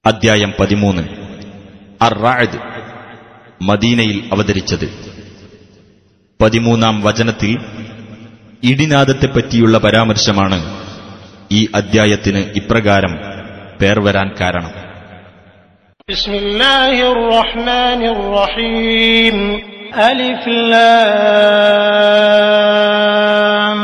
അദ്ധ്യായം പതിമൂന്ന് അർ റായത് മദീനയിൽ അവതരിച്ചത് പതിമൂന്നാം വചനത്തിൽ ഇടിനാദത്തെപ്പറ്റിയുള്ള പരാമർശമാണ് ഈ അദ്ധ്യായത്തിന് ഇപ്രകാരം പേർ വരാൻ കാരണം بسم الله الرحمن الرحيم ألف لام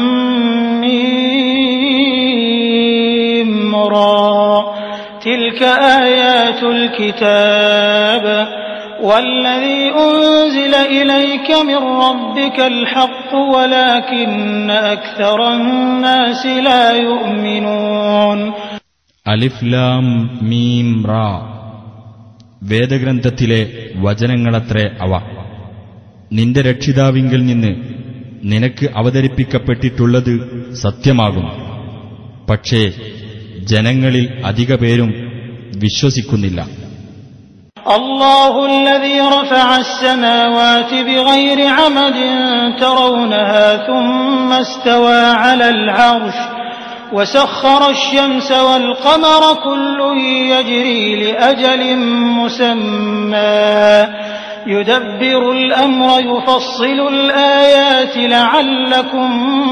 ميم را تلك آيات الكتاب والذي أنزل إليك من ربك الحق ولكن أكثر الناس لا يؤمنون അലിഫ് ലാം മീം റാ വേദഗ്രന്ഥത്തിലെ വചനങ്ങളത്രേ അവ നിന്റെ രക്ഷിതാവിങ്കിൽ നിന്ന് നിനക്ക് അവതരിപ്പിക്കപ്പെട്ടിട്ടുള്ളത് സത്യമാകും പക്ഷേ ജനങ്ങളിൽ അധിക പേരും വിശ്വസിക്കുന്നില്ല الله الذي رفع السماوات بغير عمد ترونها ثم استوى على العرش وسخر الشمس والقمر كل يجري لأجل مسمى يدبر الأمر يفصل الآيات لعلكم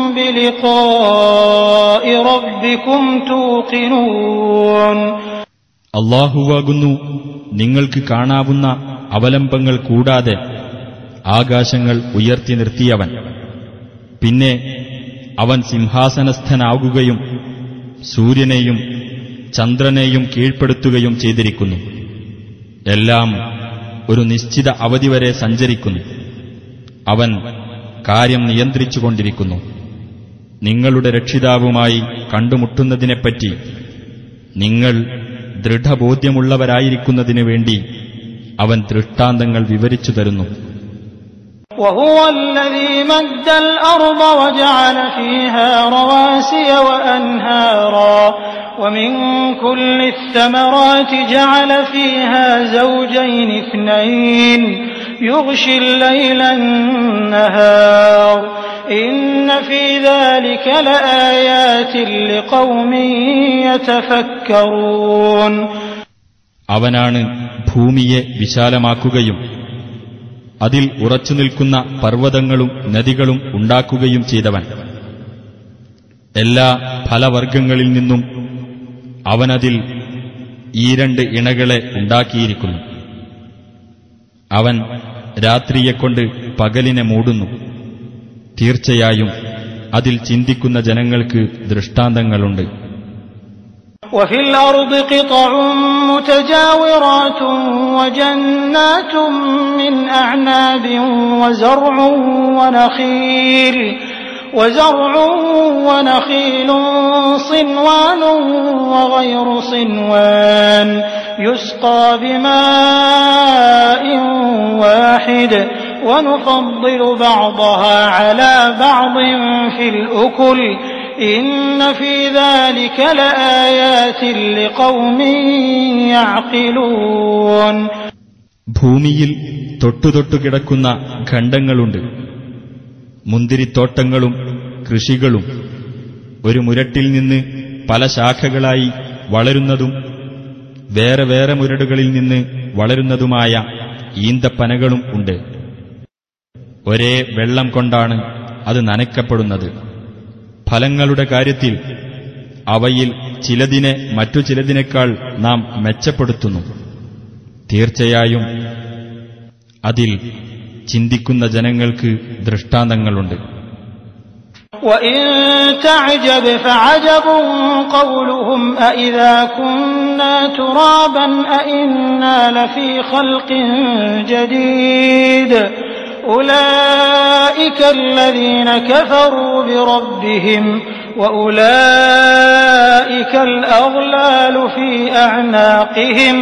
بلقاء ربكم توقنون അള്ളാഹുവാകുന്നു നിങ്ങൾക്ക് കാണാവുന്ന അവലംബങ്ങൾ കൂടാതെ ആകാശങ്ങൾ ഉയർത്തി നിർത്തിയവൻ പിന്നെ അവൻ സിംഹാസനസ്ഥനാകുകയും സൂര്യനെയും ചന്ദ്രനെയും കീഴ്പ്പെടുത്തുകയും ചെയ്തിരിക്കുന്നു എല്ലാം ഒരു നിശ്ചിത അവധി വരെ സഞ്ചരിക്കുന്നു അവൻ കാര്യം നിയന്ത്രിച്ചുകൊണ്ടിരിക്കുന്നു നിങ്ങളുടെ രക്ഷിതാവുമായി കണ്ടുമുട്ടുന്നതിനെപ്പറ്റി നിങ്ങൾ ദൃഢബോധ്യമുള്ളവരായിരിക്കുന്നതിനു വേണ്ടി അവൻ ദൃഷ്ടാന്തങ്ങൾ വിവരിച്ചു തരുന്നു وهو الذي مد الأرض وجعل فيها رواسي وأنهارا ومن كل الثمرات جعل فيها زوجين اثنين يغشي الليل النهار إن في ذلك لآيات لقوم يتفكرون അവനാണ് ഭൂമിയെ വിശാലമാക്കുകയും അതിൽ ഉറച്ചുനിൽക്കുന്ന പർവ്വതങ്ങളും നദികളും ഉണ്ടാക്കുകയും ചെയ്തവൻ എല്ലാ ഫലവർഗങ്ങളിൽ നിന്നും അവനതിൽ ഈ രണ്ട് ഇണകളെ ഉണ്ടാക്കിയിരിക്കുന്നു അവൻ രാത്രിയെക്കൊണ്ട് പകലിനെ മൂടുന്നു തീർച്ചയായും അതിൽ ചിന്തിക്കുന്ന ജനങ്ങൾക്ക് ദൃഷ്ടാന്തങ്ങളുണ്ട് وفي الأرض قطع متجاورات وجنات من أعناب وزرع ونخيل وزرع ونخيل صنوان وغير صنوان يسقى بماء واحد ونفضل بعضها على بعض في الأكل إن في ذلك لآيات لقوم يعقلون ഭൂമിയിൽ തൊട്ടുതൊട്ടു കിടക്കുന്ന ഖണ്ഡങ്ങളുണ്ട് മുന്തിരിത്തോട്ടങ്ങളും കൃഷികളും ഒരു മുരട്ടിൽ നിന്ന് പല ശാഖകളായി വളരുന്നതും വേറെ വേറെ മുരടുകളിൽ നിന്ന് വളരുന്നതുമായ ഈന്തപ്പനകളും ഉണ്ട് ഒരേ വെള്ളം കൊണ്ടാണ് അത് നനയ്ക്കപ്പെടുന്നത് ഫലങ്ങളുടെ കാര്യത്തിൽ അവയിൽ ചിലതിനെ മറ്റു ചിലതിനേക്കാൾ നാം മെച്ചപ്പെടുത്തുന്നു തീർച്ചയായും അതിൽ ചിന്തിക്കുന്ന ജനങ്ങൾക്ക് ദൃഷ്ടാന്തങ്ങളുണ്ട് وإن تعجب فعجب قولهم أإذا كنا ترابا أإنا لفي خلق جديد أولئك الذين كفروا بربهم وأولئك الأغلال في أعناقهم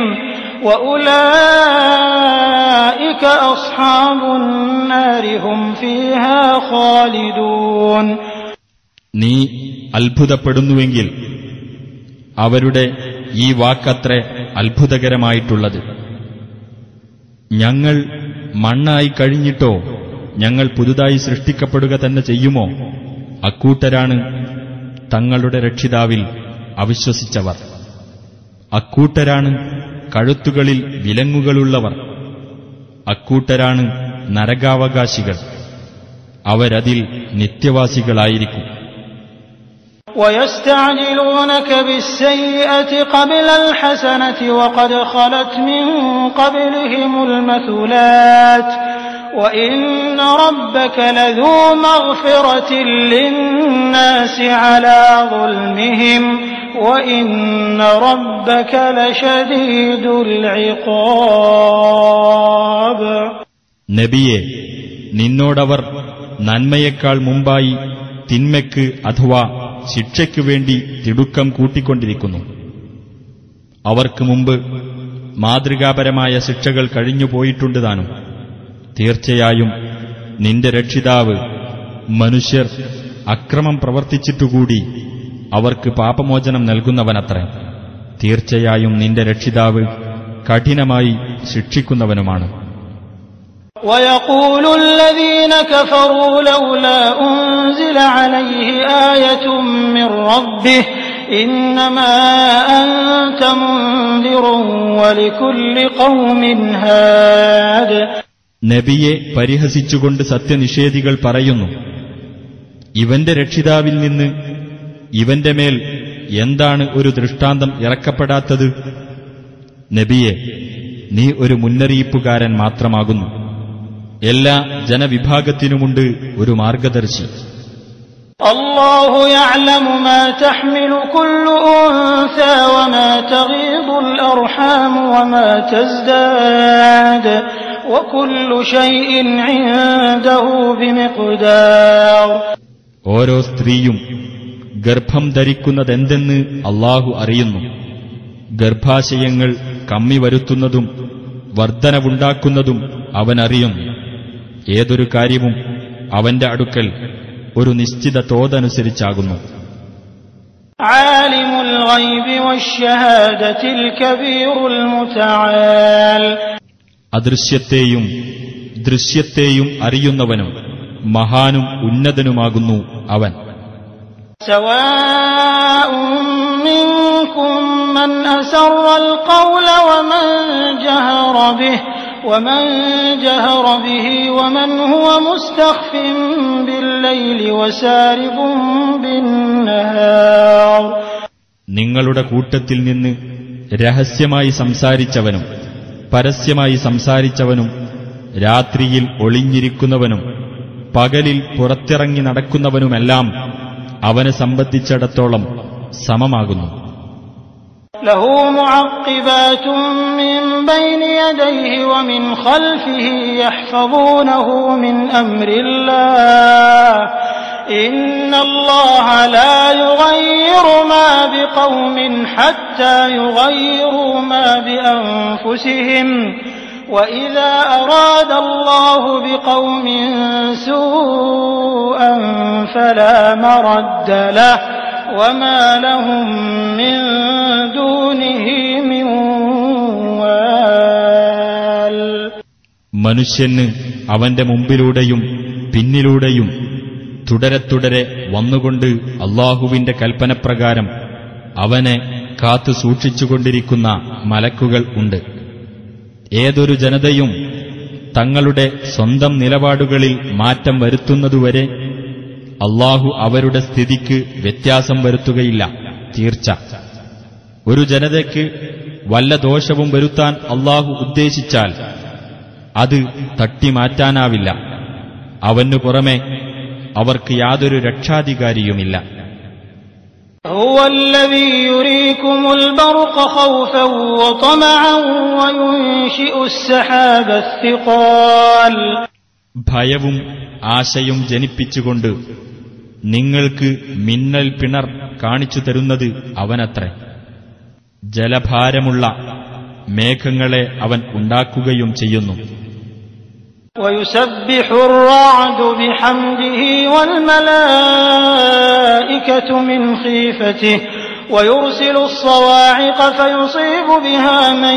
وأولئك أصحاب النار هم فيها خالدون നീ അത്ഭുതപ്പെടുന്നുവെങ്കിൽ അവരുടെ ഈ വാക്കത്രേ അത്ഭുതകരമായിട്ടുള്ളത് ഞങ്ങൾ മണ്ണായി കഴിഞ്ഞിട്ടോ ഞങ്ങൾ പുതുതായി സൃഷ്ടിക്കപ്പെടുക തന്നെ ചെയ്യുമോ അക്കൂട്ടരാണ് തങ്ങളുടെ രക്ഷിതാവിൽ അവിശ്വസിച്ചവർ അക്കൂട്ടരാണ് കഴുത്തുകളിൽ വിലങ്ങുകളുള്ളവർ അക്കൂട്ടരാണ് നരകാവകാശികൾ അവരതിൽ നിത്യവാസികളായിരിക്കും ويستعجلونك بالسيئة قبل الحسنة وقد خلت من قبلهم المثلات وإن ربك لذو مغفرة للناس على ظلمهم وإن ربك لشديد العقاب നബിയെ നിന്നോടവർ നന്മയേക്കാൾ മുമ്പായി തിന്മയ്ക്ക് അഥവാ ശിക്ഷയ്ക്കു വേണ്ടി തിടുക്കം കൂട്ടിക്കൊണ്ടിരിക്കുന്നു അവർക്ക് മുമ്പ് മാതൃകാപരമായ ശിക്ഷകൾ കഴിഞ്ഞുപോയിട്ടുണ്ട് താനും തീർച്ചയായും നിന്റെ രക്ഷിതാവ് മനുഷ്യർ അക്രമം പ്രവർത്തിച്ചിട്ടുകൂടി അവർക്ക് പാപമോചനം നൽകുന്നവനത്രേ തീർച്ചയായും നിന്റെ രക്ഷിതാവ് കഠിനമായി ശിക്ഷിക്കുന്നവനുമാണ് ويقول الذين كفروا لولا أنزل عليه آية من ربه إنما أنت منذر ولكل قوم هاد നബിയെ പരിഹസിച്ചുകൊണ്ട് സത്യനിഷേധികൾ പറയുന്നു ഇവന്റെ രക്ഷിതാവിൽ നിന്ന് ഇവന്റെ മേൽ എന്താണ് ഒരു ദൃഷ്ടാന്തം ഇറക്കപ്പെടാത്തത് നബിയെ നീ ഒരു മുന്നറിയിപ്പുകാരൻ മാത്രമാകുന്നു എല്ലാ ജനവിഭാഗത്തിനുമുണ്ട് ഒരു മാർഗദർശി الله يعلم ما تحمل كل أنثى وما تغيض الأرحام وما تزداد وكل شيء عنده بمقدار ഓരോ സ്ത്രീയും ഗർഭം ധരിക്കുന്നതെന്തെന്ന് അള്ളാഹു അറിയുന്നു ഗർഭാശയങ്ങൾ കമ്മി വരുത്തുന്നതും വർധനവുണ്ടാക്കുന്നതും അവനറിയുന്നു ഏതൊരു കാര്യവും അവന്റെ അടുക്കൽ ഒരു നിശ്ചിത തോതനുസരിച്ചാകുന്നു عالم الغيب والشهادة الكبير المتعال അദൃശ്യത്തെയും ദൃശ്യത്തെയും അറിയുന്നവനും മഹാനും ഉന്നതനുമാകുന്നു അവൻ سواء منكم من أسر القول ومن جهر به ومن جهر به ومن هو مستخف بالليل وسارب بالنهار നിങ്ങളുടെ കൂട്ടത്തിൽ നിന്ന് രഹസ്യമായി സംസാരിച്ചവനും പരസ്യമായി സംസാരിച്ചവനും രാത്രിയിൽ ഒളിഞ്ഞിരിക്കുന്നവനും പകലിൽ പുറത്തിറങ്ങി നടക്കുന്നവനുമെല്ലാം അവനെ സംബന്ധിച്ചിടത്തോളം സമമാകുന്നു له معقبات من بين يديه ومن خلفه يحفظونه من أمر الله إن الله لا يغير ما بقوم حتى يغيروا ما بأنفسهم وإذا أراد الله بقوم سوءا فلا مرد له وما لهم من دونه من وال മനുഷ്യന് അവന്റെ മുമ്പിലൂടെയും പിന്നിലൂടെയും തുടരെ തുടരെ വന്നുകൊണ്ട് അള്ളാഹുവിന്റെ കൽപ്പനപ്രകാരം അവനെ കാത്തു സൂക്ഷിച്ചുകൊണ്ടിരിക്കുന്ന മലക്കുകൾ ഉണ്ട് ഏതൊരു ജനതയും തങ്ങളുടെ സ്വന്തം നിലപാടുകളിൽ മാറ്റം വരുത്തുന്നതുവരെ അള്ളാഹു അവരുടെ സ്ഥിതിക്ക് വ്യത്യാസം വരുത്തുകയില്ല തീർച്ച ഒരു ജനതയ്ക്ക് വല്ല ദോഷവും വരുത്താൻ അള്ളാഹു ഉദ്ദേശിച്ചാൽ അത് തട്ടിമാറ്റാനാവില്ല അവനു പുറമെ അവർക്ക് യാതൊരു രക്ഷാധികാരിയുമില്ല هو الذي يريكم البرق خوفا وطمعا وينشئ السحاب الثقال ഭയവും ആശയും ജനിപ്പിച്ചുകൊണ്ട് നിങ്ങൾക്ക് മിന്നൽ പിണർ കാണിച്ചു തരുന്നത് അവനത്രേ ജലഭാരമുള്ള മേഘങ്ങളെ അവൻ ഉണ്ടാക്കുകയും ചെയ്യുന്നു ويسبح الرعد بحمده والملائكة من خيفته ويرسل الصواعق فيصيب بها من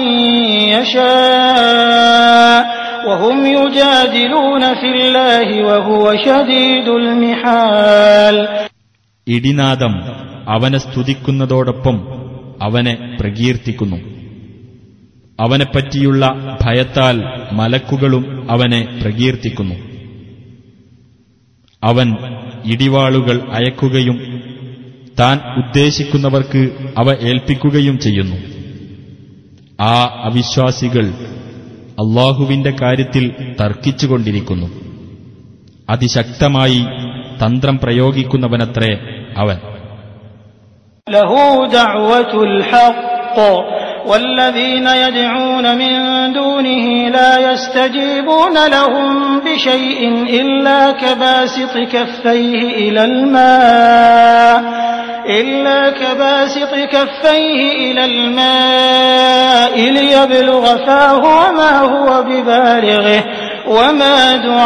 يشاء وهم يجادلون في الله وهو شديد المحال ഇടിനാദം അവനെ സ്തുതിക്കുന്നതോടൊപ്പം അവനെ പ്രകീർത്തിക്കുന്നു അവനെപ്പറ്റിയുള്ള ഭയത്താൽ മലക്കുകളും അവനെ പ്രകീർത്തിക്കുന്നു അവൻ ഇടിവാളുകൾ അയക്കുകയും താൻ ഉദ്ദേശിക്കുന്നവർക്ക് അവ ഏൽപ്പിക്കുകയും ചെയ്യുന്നു ആ അവിശ്വാസികൾ അള്ളാഹുവിന്റെ കാര്യത്തിൽ തർക്കിച്ചുകൊണ്ടിരിക്കുന്നു അതിശക്തമായി തന്ത്രം പ്രയോഗിക്കുന്നവനത്രേ അവൻ له دعوة الحق والذين يدعون من دونه لا يستجيبون لهم بشيء إلا كباسط كفيه إلى الماء إلا كباسط كفيه إلى الماء ليبلغ فاه وما هو ببالغه وما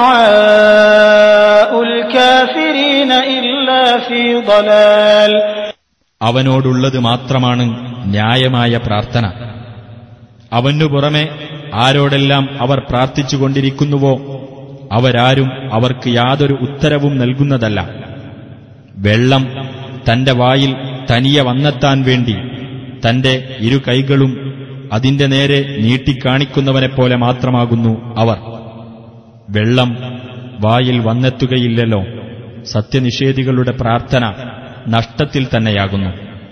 دعاء الكافرين إلا في ضلال അവനോടുള്ളത് മാത്രമാണ് ന്യായമായ പ്രാർത്ഥന അവനു പുറമെ ആരോടെല്ലാം അവർ പ്രാർത്ഥിച്ചുകൊണ്ടിരിക്കുന്നുവോ അവരാരും അവർക്ക് യാതൊരു ഉത്തരവും നൽകുന്നതല്ല വെള്ളം തന്റെ വായിൽ തനിയെ വന്നെത്താൻ വേണ്ടി തന്റെ ഇരു കൈകളും അതിന്റെ നേരെ നീട്ടിക്കാണിക്കുന്നവനെപ്പോലെ മാത്രമാകുന്നു അവർ വെള്ളം വായിൽ വന്നെത്തുകയില്ലല്ലോ സത്യനിഷേധികളുടെ പ്രാർത്ഥന നഷ്ടത്തിൽ തന്നെയാകുന്നു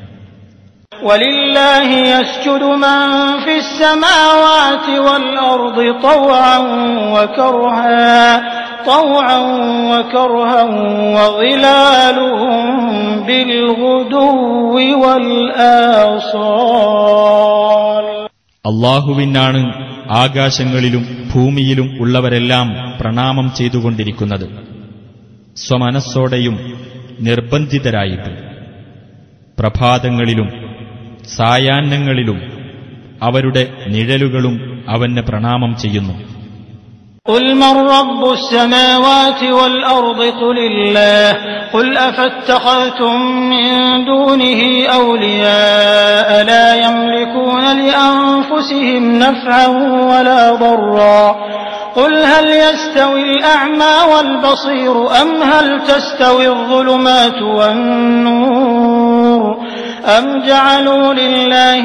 ولله يسجد من في السماوات والأرض طوعا وكرها طوعا وكرها وظلالهم بالغدو والآصال അള്ളാഹുവിനാണ് ആകാശങ്ങളിലും ഭൂമിയിലും ഉള്ളവരെല്ലാം പ്രണാമം ചെയ്തുകൊണ്ടിരിക്കുന്നത് സ്വമനസ്സോടെയും നിർബന്ധിതരായിട്ടും പ്രഭാതങ്ങളിലും സായാഹ്നങ്ങളിലും അവരുടെ നിഴലുകളും അവന് പ്രണാമം ചെയ്യുന്നു قل من رب السماوات والأرض قل الله قل أفاتخذتم من دونه أولياء لا يملكون لأنفسهم نفعا ولا ضرا قل هل يستوي الأعمى والبصير أم هل تستوي الظلمات والنور أم جعلوا لله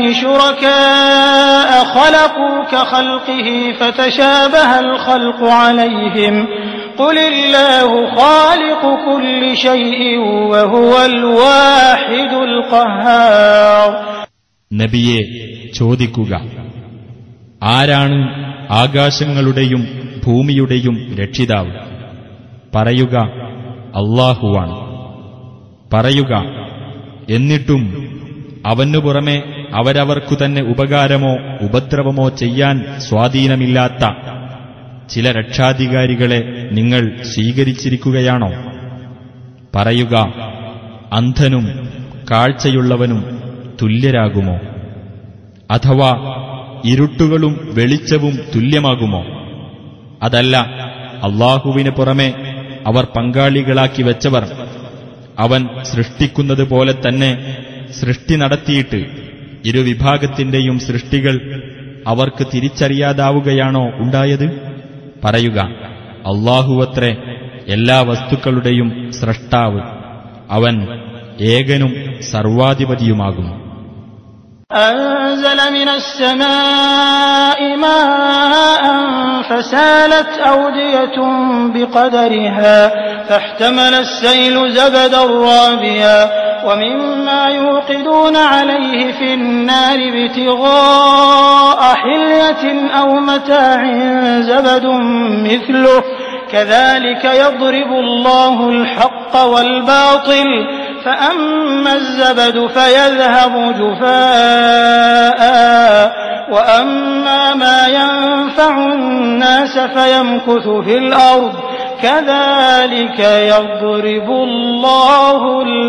شركاء خلقوا كخلقه فتشابه الخلق عليهم قل الله خالق كل شيء وهو الواحد القهار നബിയെ ചോദിക്കുക ആരാണ് ആകാശങ്ങളുടെയും ഭൂമിയുടെയും രക്ഷിതാവ് പറയുക അള്ളാഹുവാണ് പറയുക എന്നിട്ടും അവനു പുറമെ അവരവർക്കു തന്നെ ഉപകാരമോ ഉപദ്രവമോ ചെയ്യാൻ സ്വാധീനമില്ലാത്ത ചില രക്ഷാധികാരികളെ നിങ്ങൾ സ്വീകരിച്ചിരിക്കുകയാണോ പറയുക അന്ധനും കാഴ്ചയുള്ളവനും തുല്യരാകുമോ അഥവാ ഇരുട്ടുകളും വെളിച്ചവും തുല്യമാകുമോ അതല്ല അള്ളാഹുവിന് പുറമെ അവർ പങ്കാളികളാക്കി വെച്ചവർ അവൻ സൃഷ്ടിക്കുന്നത് പോലെ തന്നെ സൃഷ്ടി നടത്തിയിട്ട് ഇരുവിഭാഗത്തിന്റെയും സൃഷ്ടികൾ അവർക്ക് തിരിച്ചറിയാതാവുകയാണോ ഉണ്ടായത് പറയുക അള്ളാഹുവത്രേ എല്ലാ വസ്തുക്കളുടെയും സ്രഷ്ടാവ് അവൻ ഏകനും സർവാധിപതിയുമാകുന്നു أنزل من السماء ماء فسالت أودية بقدرها فاحتمل السيل زبدا رابيا ومما يوقدون عليه في النار ابتغاء حلية أو متاع زبد مثله كذلك يضرب الله الحق والباطل فأما الزبد فيذهب جفاء وأما ما ينفع الناس فيمكث في الأرض كذلك يضرب الله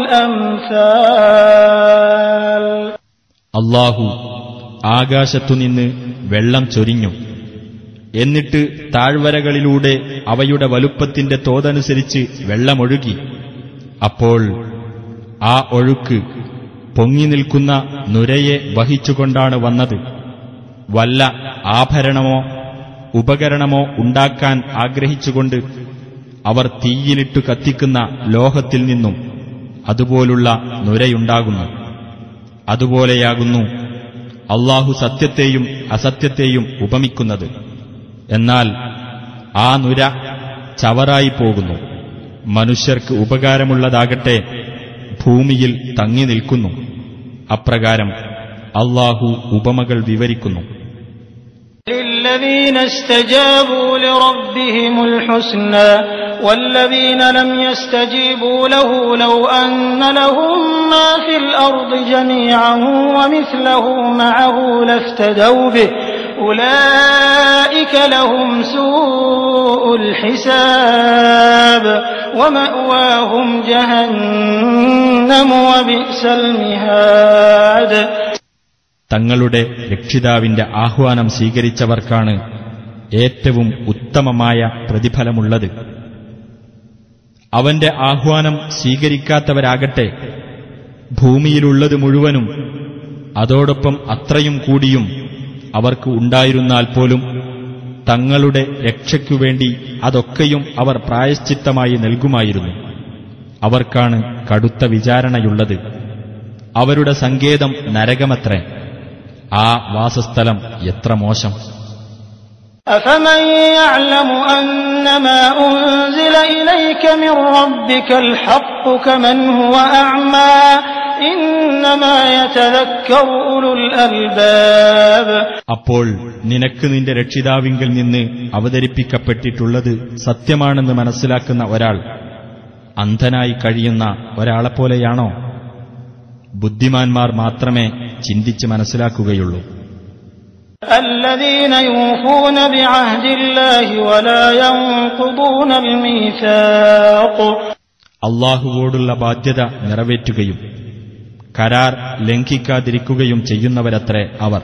الأمثال അള്ളാഹു ആകാശത്തുനിന്ന് വെള്ളം ചൊരിഞ്ഞു എന്നിട്ട് താഴ്വരകളിലൂടെ അവയുടെ വലുപ്പത്തിന്റെ തോതനുസരിച്ച് വെള്ളമൊഴുകി അപ്പോൾ ആ ഒഴുക്ക് പൊങ്ങി നിൽക്കുന്ന നുരയെ വഹിച്ചുകൊണ്ടാണ് വന്നത് വല്ല ആഭരണമോ ഉപകരണമോ ഉണ്ടാക്കാൻ ആഗ്രഹിച്ചുകൊണ്ട് അവർ തീയിലിട്ടു കത്തിക്കുന്ന ലോഹത്തിൽ നിന്നും അതുപോലുള്ള നുരയുണ്ടാകുന്നു അതുപോലെയാകുന്നു അള്ളാഹു സത്യത്തെയും അസത്യത്തെയും ഉപമിക്കുന്നത് എന്നാൽ ആ നുര ചവറായി പോകുന്നു മനുഷ്യർക്ക് ഉപകാരമുള്ളതാകട്ടെ ഭൂമിയിൽ തങ്ങി നിൽക്കുന്നു അപ്രകാരം അള്ളാഹു ഉപമകൾ വിവരിക്കുന്നു للذين استجابوا لربهم الحسنى والذين لم يستجيبوا له لو أن لهم ما في الأرض جميعا ومثله معه لافتدوا به أولئك لهم سوء الحساب ومأواهم جهنم وبئس المهاد തങ്ങളുടെ രക്ഷിതാവിന്റെ ആഹ്വാനം സ്വീകരിച്ചവർക്കാണ് ഏറ്റവും ഉത്തമമായ പ്രതിഫലമുള്ളത് അവന്റെ ആഹ്വാനം സ്വീകരിക്കാത്തവരാകട്ടെ ഭൂമിയിലുള്ളത് മുഴുവനും അതോടൊപ്പം അത്രയും കൂടിയും അവർക്ക് ഉണ്ടായിരുന്നാൽ പോലും തങ്ങളുടെ രക്ഷയ്ക്കുവേണ്ടി അതൊക്കെയും അവർ പ്രായശ്ചിത്തമായി നൽകുമായിരുന്നു അവർക്കാണ് കടുത്ത വിചാരണയുള്ളത് അവരുടെ സങ്കേതം നരകമത്രേ ആ വാസസ്ഥലം എത്ര മോശം أفمن يعلم أنما أنزل إليك من ربك الحق كمن هو أعمى إنما يتذكر أولو الألباب അപ്പോൾ നിനക്ക് നിന്റെ രക്ഷിതാവിങ്കിൽ നിന്ന് അവതരിപ്പിക്കപ്പെട്ടിട്ടുള്ളത് സത്യമാണെന്ന് മനസ്സിലാക്കുന്ന ഒരാൾ അന്ധനായി കഴിയുന്ന ഒരാളെപ്പോലെയാണോ ബുദ്ധിമാന്മാർ മാത്രമേ ചിന്തിച്ച് മനസ്സിലാക്കുകയുള്ളൂ الذين يوفون بعهد الله ولا ينقضون الميثاق അള്ളാഹുവോടുള്ള ബാധ്യത നിറവേറ്റുകയും കരാർ ലംഘിക്കാതിരിക്കുകയും ചെയ്യുന്നവരത്രേ അവർ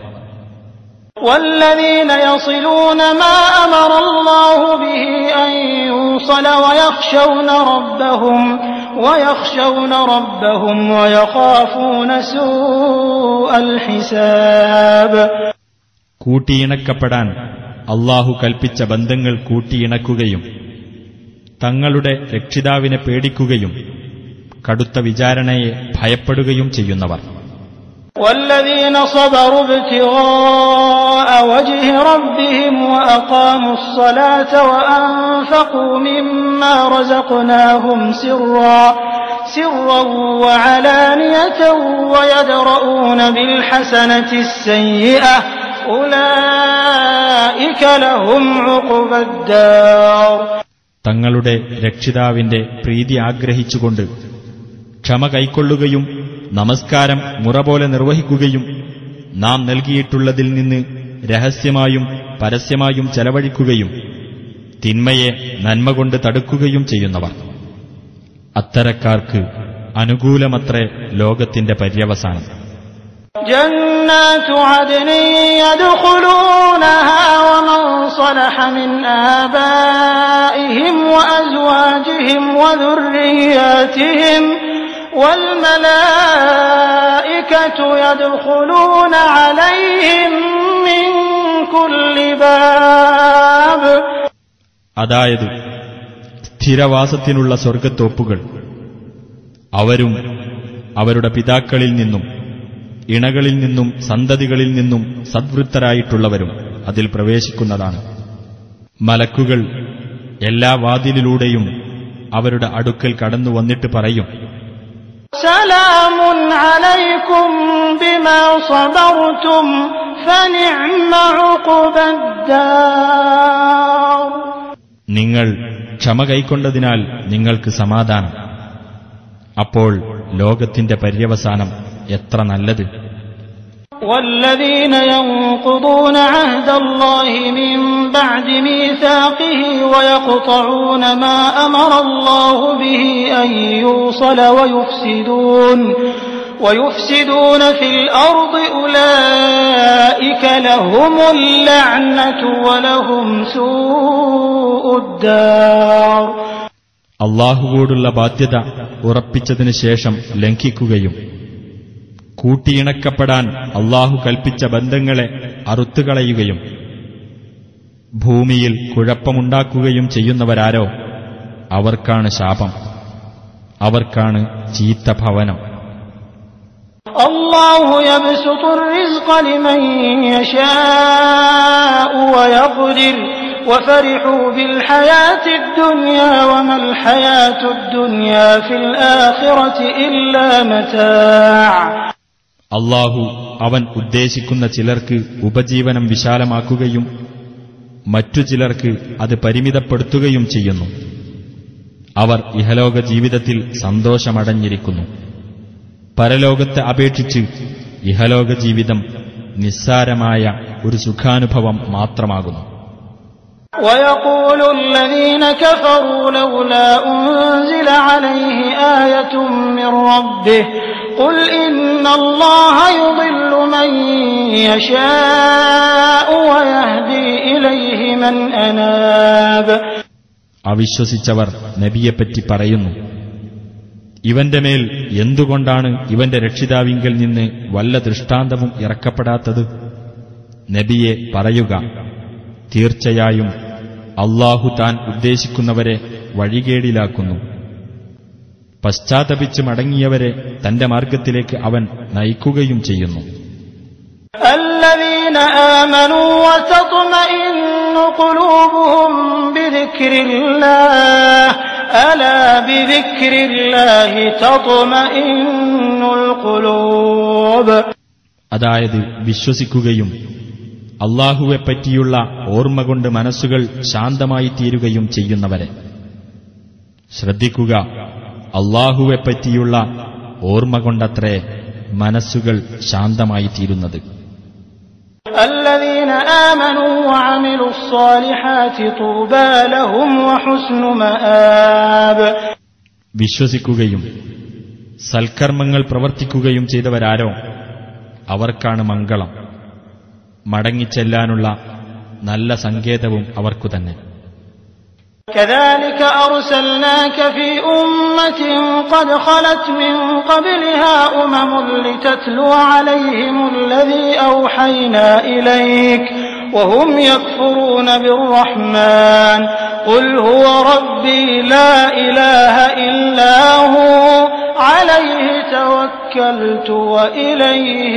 والذين يصلون ما أمر الله به أن يوصل ويخشون ربهم ويخشون ربهم ويخافون سوء الحساب കൂട്ടിയിണക്കപ്പെടാൻ അള്ളാഹു കൽപ്പിച്ച ബന്ധങ്ങൾ കൂട്ടിയിണക്കുകയും തങ്ങളുടെ രക്ഷിതാവിനെ പേടിക്കുകയും കടുത്ത വിചാരണയെ ഭയപ്പെടുകയും ചെയ്യുന്നവർ والذين صبروا ابتغاء وجه ربهم وأقاموا الصلاة وأنفقوا مما رزقناهم سرا سرا وعلانية ويدرؤون بالحسنة السيئة أولئك لهم عقبى الدار തങ്ങളുടെ രക്ഷിതാവിന്റെ പ്രീതി ആഗ്രഹിച്ചുകൊണ്ട് ക്ഷമ കൈക്കൊള്ളുകയും നമസ്കാരം മുറ പോലെ നിർവഹിക്കുകയും നാം നൽകിയിട്ടുള്ളതിൽ നിന്ന് രഹസ്യമായും പരസ്യമായും ചെലവഴിക്കുകയും തിന്മയെ നന്മ കൊണ്ട് തടുക്കുകയും ചെയ്യുന്നവർ അത്തരക്കാർക്ക് അനുകൂലമത്രേ ലോകത്തിന്റെ പര്യവസാനം جنات عدن يدخلونها ومن صلح من آبائهم وأزواجهم وذرياتهم والملائكة يدخلون عليهم من كل باب അതായത് സ്ഥിരവാസത്തിനുള്ള സ്വർഗത്തോപ്പുകൾ അവരും അവരുടെ പിതാക്കളിൽ നിന്നും ഇണകളിൽ നിന്നും സന്തതികളിൽ നിന്നും സദ്വൃത്തരായിട്ടുള്ളവരും അതിൽ പ്രവേശിക്കുന്നതാണ് മലക്കുകൾ എല്ലാ വാതിലിലൂടെയും അവരുടെ അടുക്കൽ കടന്നു വന്നിട്ട് പറയും سلام عليكم بما صبرتم فنعم عقبى الدار നിങ്ങൾ ക്ഷമ കൈക്കൊണ്ടതിനാൽ നിങ്ങൾക്ക് സമാധാനം അപ്പോൾ ലോകത്തിന്റെ പര്യവസാനം എത്ര നല്ലത് والذين ينقضون عهد الله من بعد ميثاقه ويقطعون ما أمر الله به أن يوصل ويفسدون ويفسدون في الأرض أولئك لهم اللعنة ولهم سوء الدار അള്ളാഹുവോടുള്ള ബാധ്യത ഉറപ്പിച്ചതിനു ശേഷം ലംഘിക്കുകയും കൂട്ടിയിണക്കപ്പെടാൻ അള്ളാഹു കൽപ്പിച്ച ബന്ധങ്ങളെ അറുത്തുകളയുകയും ഭൂമിയിൽ കുഴപ്പമുണ്ടാക്കുകയും ചെയ്യുന്നവരാരോ അവർക്കാണ് ശാപം അവർക്കാണ് ചീത്ത ഭവനം الله يبسط الرزق لمن يشاء ويقدر وفرحوا بالحياة الدنيا وما الحياة الدنيا في الآخرة إلا متاع അള്ളാഹു അവൻ ഉദ്ദേശിക്കുന്ന ചിലർക്ക് ഉപജീവനം വിശാലമാക്കുകയും മറ്റു ചിലർക്ക് അത് പരിമിതപ്പെടുത്തുകയും ചെയ്യുന്നു അവർ ഇഹലോക ജീവിതത്തിൽ സന്തോഷമടഞ്ഞിരിക്കുന്നു പരലോകത്തെ അപേക്ഷിച്ച് ഇഹലോക ജീവിതം നിസ്സാരമായ ഒരു സുഖാനുഭവം മാത്രമാകുന്നു ويقول الذين كفروا لولا أنزل عليه آية من ربه قل إن الله يضل من يشاء ويهدي إليه من أناب അവിശ്വസിച്ചവർ നബിയെപ്പറ്റി പറയുന്നു ഇവന്റെ മേൽ എന്തുകൊണ്ടാണ് ഇവന്റെ രക്ഷിതാവിങ്കൽ നിന്ന് വല്ല ദൃഷ്ടാന്തവും ഇറക്കപ്പെടാത്തത് നബിയെ പറയുക തീർച്ചയായും അള്ളാഹു താൻ ഉദ്ദേശിക്കുന്നവരെ വഴികേടിലാക്കുന്നു പശ്ചാത്തപിച്ച് മടങ്ങിയവരെ തന്റെ മാർഗത്തിലേക്ക് അവൻ നയിക്കുകയും ചെയ്യുന്നു الذين آمنوا وتطمئن قلوبهم بذكر الله ألا بذكر الله تطمئن القلوب അതായത് വിശ്വസിക്കുകയും അള്ളാഹുവെപ്പറ്റിയുള്ള ഓർമ്മ കൊണ്ട് മനസ്സുകൾ ശാന്തമായി തീരുകയും ചെയ്യുന്നവരെ ശ്രദ്ധിക്കുക അള്ളാഹുവെപ്പറ്റിയുള്ള ഓർമ്മ കൊണ്ടത്രേ മനസ്സുകൾ ശാന്തമായി തീരുന്നത് الذين آمنوا وعملوا الصالحات طوبى لهم وحسن مآب വിശ്വസിക്കുകയും സൽക്കർമ്മങ്ങൾ പ്രവർത്തിക്കുകയും ചെയ്തവരാരോ അവർക്കാണ് മംഗളം മടങ്ങിച്ചെല്ലാനുള്ള നല്ല സങ്കേതവും അവർക്കു തന്നെ كذلك أرسلناك في أمة قد خلت من قبلها أمم لتتلو عليهم الذي أوحينا إليك وهم يكفرون بالرحمن قل هو ربي لا إله إلا هو عليه توكلت وإليه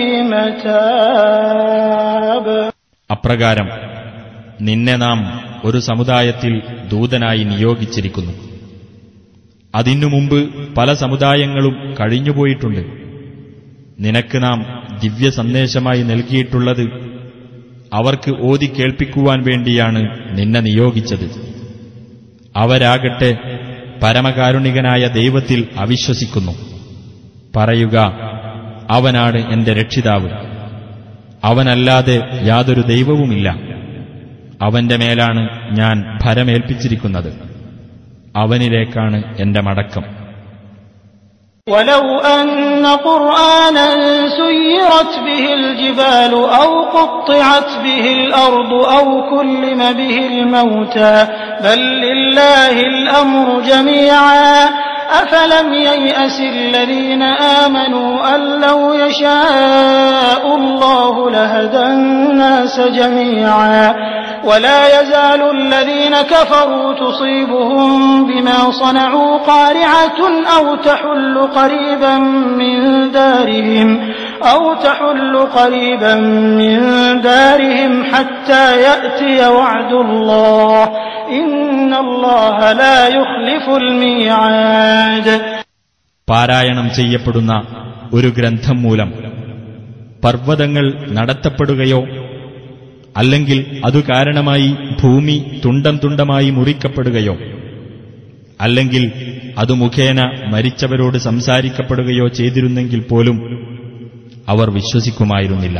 متاب അപ്രകാരം നിന്നെ നാം ഒരു സമുദായത്തിൽ ദൂതനായി നിയോഗിച്ചിരിക്കുന്നു അതിനു മുമ്പ് പല സമുദായങ്ങളും കഴിഞ്ഞുപോയിട്ടുണ്ട് നിനക്ക് നാം ദിവ്യ സന്ദേശമായി നൽകിയിട്ടുള്ളത് അവർക്ക് ഓതി കേൾപ്പിക്കുവാൻ വേണ്ടിയാണ് നിന്നെ നിയോഗിച്ചത് അവരാകട്ടെ പരമകാരുണികനായ ദൈവത്തിൽ അവിശ്വസിക്കുന്നു പറയുക അവനാണ് എന്റെ രക്ഷിതാവ് അവനല്ലാതെ യാതൊരു ദൈവവുമില്ല അവന്റെ മേലാണ് ഞാൻ ഭരമേൽപ്പിച്ചിരിക്കുന്നത് അവനിലേക്കാണ് എന്റെ മടക്കം ولو أن قرآنا سيرت به الجبال أو قطعت به الأرض أو كلم به الموتى بل لله الأمر جميعا أفلم ييأس الذين آمنوا أن لو يشاء الله لهدى الناس جميعا ولا يزال الذين كفروا تصيبهم بما صنعوا قارعة أو تحل قريبا من دارهم أو تحل قريبا من دارهم حتى يأتي وعد الله إن الله لا يخلف الميعاد പാരായണം ചെയ്യപ്പെടുന്ന ഒരു ഗ്രന്ഥം മൂലം പർവ്വതങ്ങൾ നടത്തപ്പെടുകയോ അല്ലെങ്കിൽ അതു കാരണമായി ഭൂമി തുണ്ടം തുണ്ടമായി മുറിക്കപ്പെടുകയോ അല്ലെങ്കിൽ അതു മുഖേന മരിച്ചവരോട് സംസാരിക്കപ്പെടുകയോ ചെയ്തിരുന്നെങ്കിൽ പോലും അവർ വിശ്വസിക്കുമായിരുന്നില്ല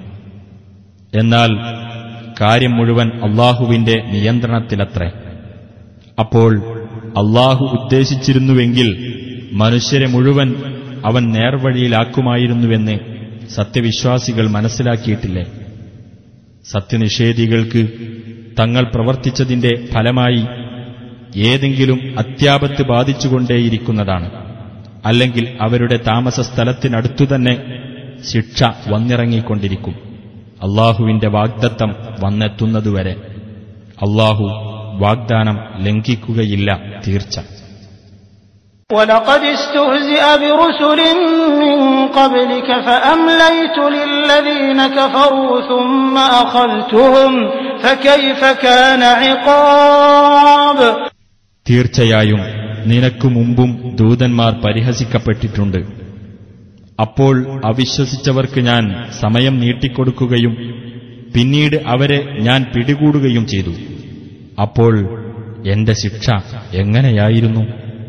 എന്നാൽ കാര്യം മുഴുവൻ അള്ളാഹുവിന്റെ നിയന്ത്രണത്തിലത്രേ അപ്പോൾ അള്ളാഹു ഉദ്ദേശിച്ചിരുന്നുവെങ്കിൽ മനുഷ്യരെ മുഴുവൻ അവൻ നേർവഴിയിലാക്കുമായിരുന്നുവെന്ന് സത്യവിശ്വാസികൾ മനസ്സിലാക്കിയിട്ടില്ലേ സത്യനിഷേധികൾക്ക് തങ്ങൾ പ്രവർത്തിച്ചതിന്റെ ഫലമായി ഏതെങ്കിലും അത്യാപത്ത് ബാധിച്ചുകൊണ്ടേയിരിക്കുന്നതാണ് അല്ലെങ്കിൽ അവരുടെ താമസ സ്ഥലത്തിനടുത്തുതന്നെ ശിക്ഷ വന്നിറങ്ങിക്കൊണ്ടിരിക്കും അള്ളാഹുവിന്റെ വാഗ്ദത്തം വന്നെത്തുന്നതുവരെ അള്ളാഹു വാഗ്ദാനം ലംഘിക്കുകയില്ല തീർച്ച ولقد استهزئ برسل من قبلك فأمليت للذين كفروا ثم أخذتهم فكيف كان عقاب തീർച്ചയായും നിനക്കു മുമ്പും ദൂതന്മാർ പരിഹസിക്കപ്പെട്ടിട്ടുണ്ട് അപ്പോൾ അവിശ്വസിച്ചവർക്ക് ഞാൻ സമയം നീട്ടിക്കൊടുക്കുകയും പിന്നീട് അവരെ ഞാൻ പിടികൂടുകയും ചെയ്തു അപ്പോൾ എന്റെ ശിക്ഷ എങ്ങനെയായിരുന്നു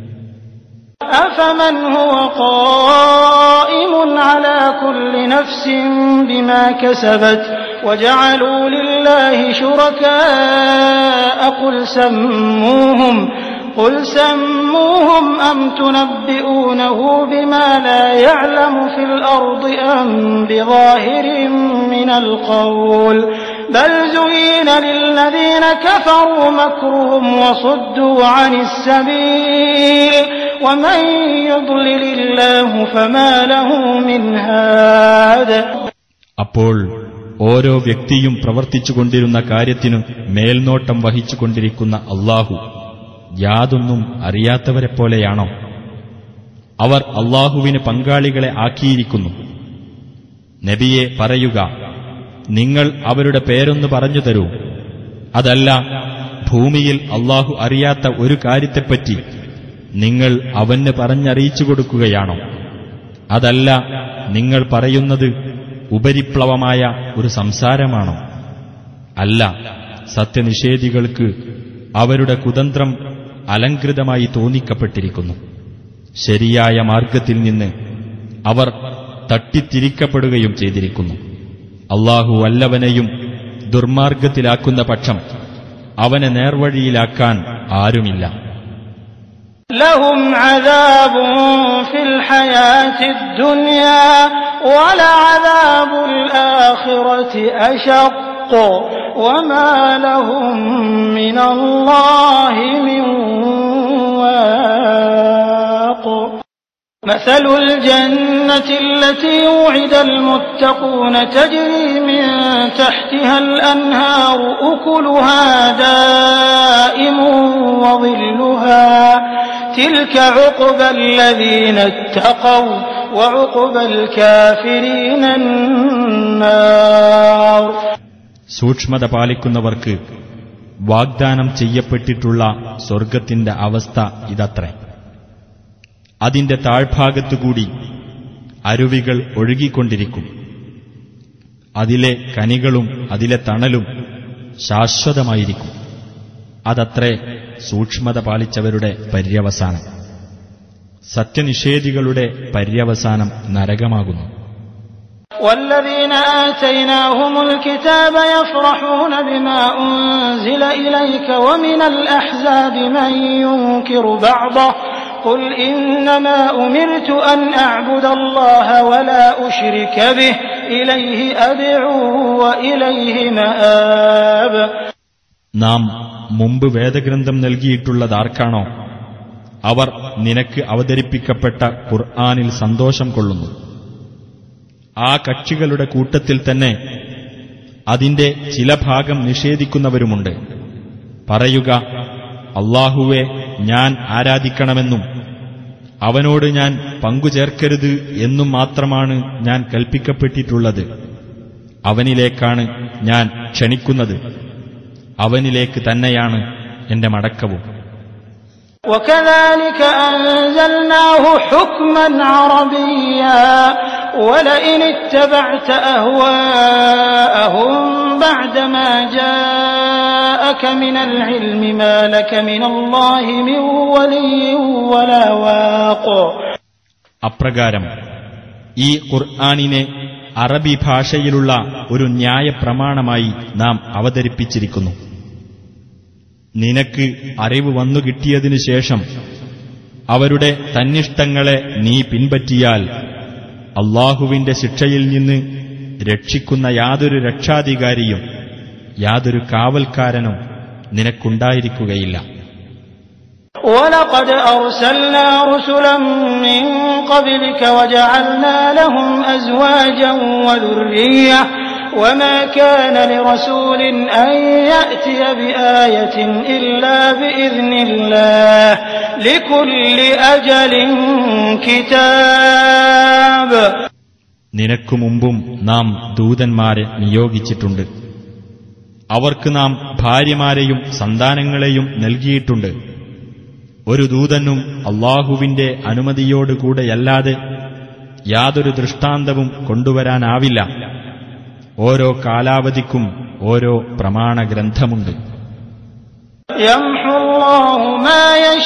أفمن هو قائم على كل نفس بما كسبت وجعلوا لله شركاء قل سموهم قل سموهم أم تنبئونه بما لا يعلم في الأرض أم بظاهر من القول بل زين للذين كفروا مكرهم وصدوا عن السبيل ومن يضلل الله فما له من هاد അപ്പോൾ ഓരോ വ്യക്തിയും പ്രവർത്തിച്ചുകൊണ്ടിരുന്ന കാര്യത്തിനു മേൽനോട്ടം വഹിച്ചുകൊണ്ടിരിക്കുന്ന അള്ളാഹു യാതൊന്നും അറിയാത്തവരെപ്പോലെയാണോ അവർ അള്ളാഹുവിന് പങ്കാളികളെ ആക്കിയിരിക്കുന്നു നബിയെ പറയുക നിങ്ങൾ അവരുടെ പേരൊന്ന് പറഞ്ഞു തരൂ അതല്ല ഭൂമിയിൽ അള്ളാഹു അറിയാത്ത ഒരു കാര്യത്തെപ്പറ്റി നിങ്ങൾ അവന് പറഞ്ഞറിയിച്ചു കൊടുക്കുകയാണോ അതല്ല നിങ്ങൾ പറയുന്നത് ഉപരിപ്ലവമായ ഒരു സംസാരമാണോ അല്ല സത്യനിഷേധികൾക്ക് അവരുടെ കുതന്ത്രം അലങ്കൃതമായി തോന്നിക്കപ്പെട്ടിരിക്കുന്നു ശരിയായ മാർഗത്തിൽ നിന്ന് അവർ തട്ടിത്തിരിക്കപ്പെടുകയും ചെയ്തിരിക്കുന്നു അള്ളാഹു വല്ലവനെയും ദുർമാർഗത്തിലാക്കുന്ന പക്ഷം അവനെ നേർവഴിയിലാക്കാൻ ആരുമില്ല لهم عذاب في الحياة الدنيا ولعذاب الآخرة أشق وما لهم من الله من واق مثل الجنة التي وعد المتقون تجري من تحتها الأنهار أكلها دائم وظلها تلك عقبى الذين اتقوا وعقبى الكافرين النار സൂക്ഷ്മത പാലിക്കുന്നവർക്ക് വാഗ്ദാനം ചെയ്യപ്പെട്ടിട്ടുള്ള സ്വർഗത്തിന്റെ അവസ്ഥ ഇതത്രേ അതിന്റെ താഴ്ഭാഗത്തുകൂടി അരുവികൾ ഒഴുകിക്കൊണ്ടിരിക്കും അതിലെ കനികളും അതിലെ തണലും ശാശ്വതമായിരിക്കും അതത്രേ സൂക്ഷ്മത പാലിച്ചവരുടെ പര്യവസാനം സത്യനിഷേധികളുടെ പര്യവസാനം നരകമാകുന്നു والذين آتيناهم الكتاب يفرحون بما أنزل إليك ومن الأحزاب من ينكر بعضه قل إنما أمرت أن أعبد الله ولا أشرك به إليه أدعو وإليه مآب നാം മുമ്പ് വേദഗ്രന്ഥം നൽകിയിട്ടുള്ളതാർക്കാണോ അവർ നിനക്ക് അവതരിപ്പിക്കപ്പെട്ട ഖുർആാനിൽ സന്തോഷം കൊള്ളുന്നു ആ കക്ഷികളുടെ കൂട്ടത്തിൽ തന്നെ അതിന്റെ ചില ഭാഗം നിഷേധിക്കുന്നവരുമുണ്ട് പറയുക അള്ളാഹുവെ ഞാൻ ആരാധിക്കണമെന്നും അവനോട് ഞാൻ പങ്കുചേർക്കരുത് എന്നും മാത്രമാണ് ഞാൻ കൽപ്പിക്കപ്പെട്ടിട്ടുള്ളത് അവനിലേക്കാണ് ഞാൻ ക്ഷണിക്കുന്നത് അവനിലേക്ക് തന്നെയാണ് എന്റെ മടക്കവും وكذلك أنزلناه حكما عربيا ولئن اتبعت أهواءهم بعدما جاءك من العلم ما لك من الله من ولي ولا واق അപ്രകാരം ഈ ഖുർആാനിനെ അറബി ഭാഷയിലുള്ള ഒരു ന്യായപ്രമാണമായി നാം അവതരിപ്പിച്ചിരിക്കുന്നു നിനക്ക് അറിവ് വന്നു കിട്ടിയതിനു ശേഷം അവരുടെ തന്നിഷ്ടങ്ങളെ നീ പിൻപറ്റിയാൽ അള്ളാഹുവിന്റെ ശിക്ഷയിൽ നിന്ന് രക്ഷിക്കുന്ന യാതൊരു രക്ഷാധികാരിയും യാതൊരു കാവൽക്കാരനും നിനക്കുണ്ടായിരിക്കുകയില്ല ولقد أرسلنا رسلا من قبلك وجعلنا لهم أزواجا وذرية وما كان لرسول أن يأتي بآية إلا بإذن الله لكل أجل كتاب നിനക്കു മുമ്പും നാം ദൂതന്മാരെ നിയോഗിച്ചിട്ടുണ്ട് അവർക്ക് നാം ഭാര്യമാരെയും സന്താനങ്ങളെയും നൽകിയിട്ടുണ്ട് ഒരു ദൂതനും അള്ളാഹുവിന്റെ അനുമതിയോടുകൂടെയല്ലാതെ യാതൊരു ദൃഷ്ടാന്തവും കൊണ്ടുവരാനാവില്ല ഓരോ കാലാവധിക്കും ഓരോ പ്രമാണഗ്രന്ഥമുണ്ട് يمحو الله ما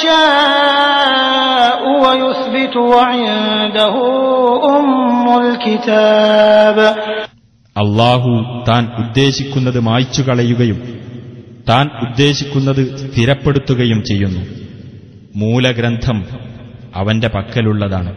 يشاء ويثبت وعنده أم الكتاب അള്ളാഹു താൻ ഉദ്ദേശിക്കുന്നത് മായ്ച്ചു കളയുകയും താൻ ഉദ്ദേശിക്കുന്നത് സ്ഥിരപ്പെടുത്തുകയും ചെയ്യുന്നു മൂലഗ്രന്ഥം അവന്റെ പക്കലുള്ളതാണ്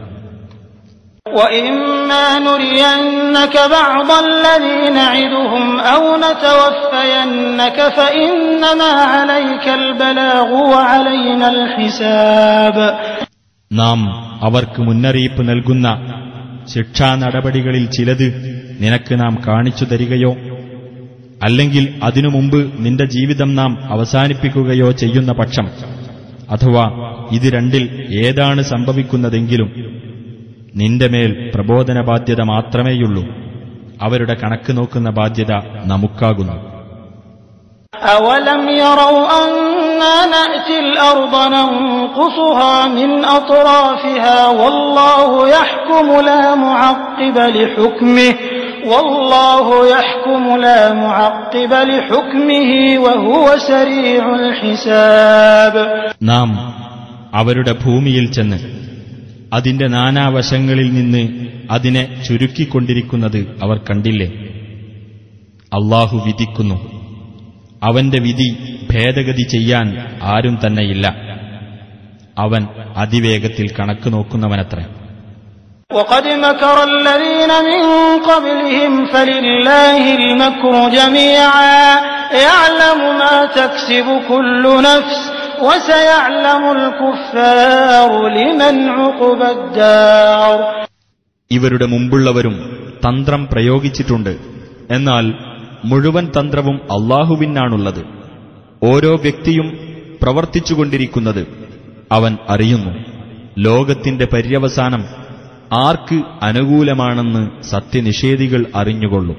وإما نرينك بعض الذي نعدهم أو نتوفينك فإنما عليك البلاغ وعلينا الحساب നാം അവർക്ക് മുന്നറിയിപ്പ് നൽകുന്ന ശിക്ഷാ നടപടികളിൽ ചിലത് നിനക്ക് നാം കാണിച്ചു തരികയോ അല്ലെങ്കിൽ അതിനു മുമ്പ് നിന്റെ ജീവിതം നാം അവസാനിപ്പിക്കുകയോ ചെയ്യുന്ന പക്ഷം അഥവാ ഇത് രണ്ടിൽ ഏതാണ് സംഭവിക്കുന്നതെങ്കിലും നിന്റെ മേൽ പ്രബോധന ബാധ്യത മാത്രമേയുള്ളൂ അവരുടെ കണക്ക് നോക്കുന്ന ബാധ്യത നമുക്കാകുന്നു أولم يروا أنا نأتي الأرض ننقصها من أطرافها والله يحكم لا معقب لحكمه والله يحكم لا معقب لحكمه وهو سريع الحساب നാം അവരുടെ ഭൂമിയിൽ ചെന്ന് അതിന്റെ നാനാവശങ്ങളിൽ നിന്ന് അതിനെ ചുരുക്കിക്കൊണ്ടിരിക്കുന്നത് അവർ കണ്ടില്ലേ അള്ളാഹു വിധിക്കുന്നു അവന്റെ വിധി ഭേദഗതി ചെയ്യാൻ ആരും തന്നെയില്ല അവൻ അതിവേഗത്തിൽ കണക്ക് നോക്കുന്നവനത്രേ وقد مكر الذين من قبلهم فلله المكر جميعا يعلم ما تكسب كل نفس وسيعلم الكفار لمن عقب الدار ഇവരുടെ മുമ്പുള്ളവരും തന്ത്രം പ്രയോഗിച്ചിട്ടുണ്ട് എന്നാൽ മുഴുവൻ തന്ത്രവും അള്ളാഹുവിനാണുള്ളത് ഓരോ വ്യക്തിയും പ്രവർത്തിച്ചുകൊണ്ടിരിക്കുന്നത് അവൻ അറിയുന്നു ലോകത്തിന്റെ പര്യവസാനം ആർക്ക് അനുകൂലമാണെന്ന് സത്യനിഷേധികൾ അറിഞ്ഞുകൊള്ളും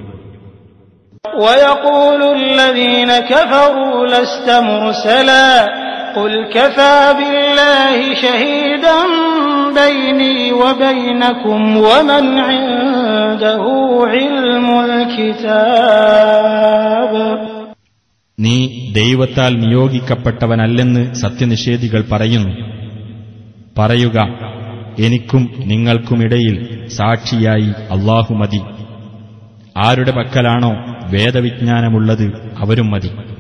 ويقول الذين كفروا لست مرسلا قل كفى بالله شهيدا بيني وبينكم ومن عنده علم الكتاب നീ ദൈവത്താൽ നിയോഗിക്കപ്പെട്ടവനല്ലെന്ന് സത്യനിഷേധികൾ പറയുന്നു പറയുക എനിക്കും നിങ്ങൾക്കുമിടയിൽ സാക്ഷിയായി അള്ളാഹു മതി ആരുടെ പക്കലാണോ വേദവിജ്ഞാനമുള്ളത് അവരും മതി